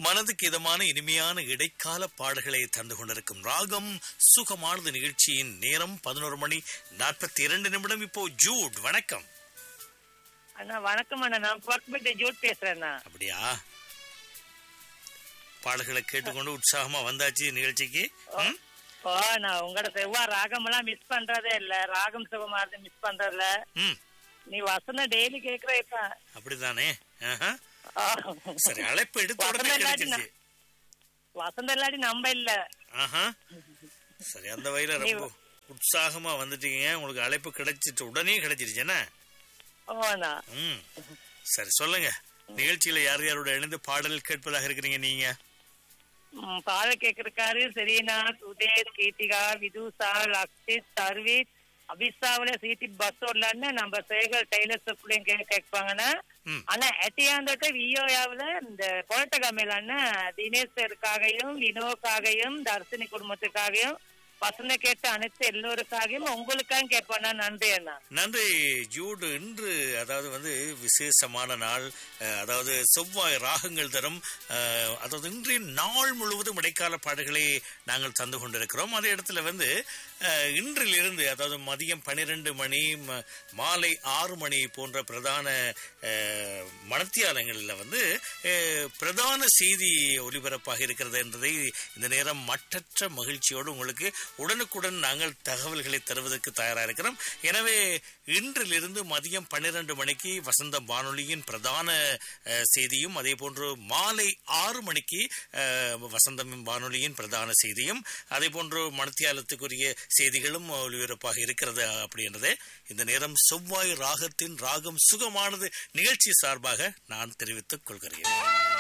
மனதுக்கு இதமான இனிமையான இடைக்கால பாடல்களை தந்து கொண்டிருக்கும் ராகம் சுகமானது நிகழ்ச்சியின் நேரம் பதினோரு மணி நாற்பத்தி இரண்டு நிமிடம் இப்போ ஜூட் வணக்கம் அண்ணா வணக்கம் அண்ணா நான் கோர்பேட்டை ஜூட் பேசுறேண்ணா அப்படியா பாடல்களை கேட்டுக்கொண்டு உற்சாகமா வந்தாச்சு நிகழ்ச்சிக்கு ம்? ஓ நான் உங்களோட செவ்வாய் ராகம் எல்லாம் மிஸ் பண்றதே இல்ல ராகம் சுகமானது மிஸ் பண்றதுல ம் நீ வசனம் டெய்லி கேக்குற இப்ப அப்படிதானே ஆஹா. ஆ. சரி அழைப்பு எடுத்த உடனே வசனம் இல்லாட்டி கிடைச்சிருச்சு வசந்தம் இல்லாட்டி நம்ப இல்ல ஆஹா சரி அந்த வகையில ரொம்ப உற்சாகமா வந்துட்டீங்க உங்களுக்கு அழைப்பு கிடைச்சிட்டு உடனே கிடைச்சிருச்சு என்ன ஓண்ணா ம் சரி சொல்லுங்க நிகழ்ச்சியில யார் யாரோட இணைந்து பாடல் கேட்பதாக இருக்கிறீங்க நீங்க ம், பாட கேக்குறக்காரு செரீனா சுதேஷ் கீர்த்திகா விதுஷா லக்ஷித் சர்வீஸ் அபிசாவில சீட்டி பஸ் ஓடலான்னு நம்ம சேகர் டெய்லர் பிள்ளைங்க கேட்பாங்கன்னா ம். ஆனா எட்டியாந்தோட்ட வியோயாவுல இந்த கோட்டகமையிலான தினேஷருக்காகவும் வினோக்காகவும் தர்சினி குடும்பத்துக்காகவும் வசந்த கேட்ட அனைத்து எல்லோருக்காகவும் உங்களுக்காகவும் கேட்பானா நன்றி அண்ணா நன்றி ஜூடு இன்று அதாவது வந்து விசேஷமான நாள் அஹ், அதாவது செவ்வாய் ராகங்கள் தரும் அஹ், அதாவது இன்றைய நாள் முழுவதும் இடைக்கால பாடல்களை நாங்கள் தந்து கொண்டிருக்கிறோம் அதே இடத்துல வந்து அஹ், இன்றிலிருந்து அதாவது மதியம் பன்னிரண்டு மணி ம- மாலை ஆறு மணி போன்ற பிரதான அஹ், மணத்தியாலங்களில் வந்து அஹ், பிரதான செய்தி ஒலிபரப்பாக இருக்கிறது என்பதை இந்த நேரம் மட்டற்ற மகிழ்ச்சியோடு உங்களுக்கு உடனுக்குடன் நாங்கள் தகவல்களை தருவதற்கு தயாராக இருக்கிறோம் எனவே இன்றிலிருந்து மதியம் பன்னிரண்டு மணிக்கு வசந்தம் வானொலியின் பிரதான அஹ், செய்தியும் அதே போன்று மாலை ஆறு மணிக்கு அஹ், வசந்தம் வானொலியின் பிரதான செய்தியும் அதே போன்று மணத்தியாலத்துக்குரிய செய்திகளும் ஒலிபரப்பாக இருக்கிறது அப்படின்றதே இந்த நேரம் செவ்வாய் ராகத்தின் ராகம் சுகமானது நிகழ்ச்சி சார்பாக நான் தெரிவித்துக் கொள்கிறேன்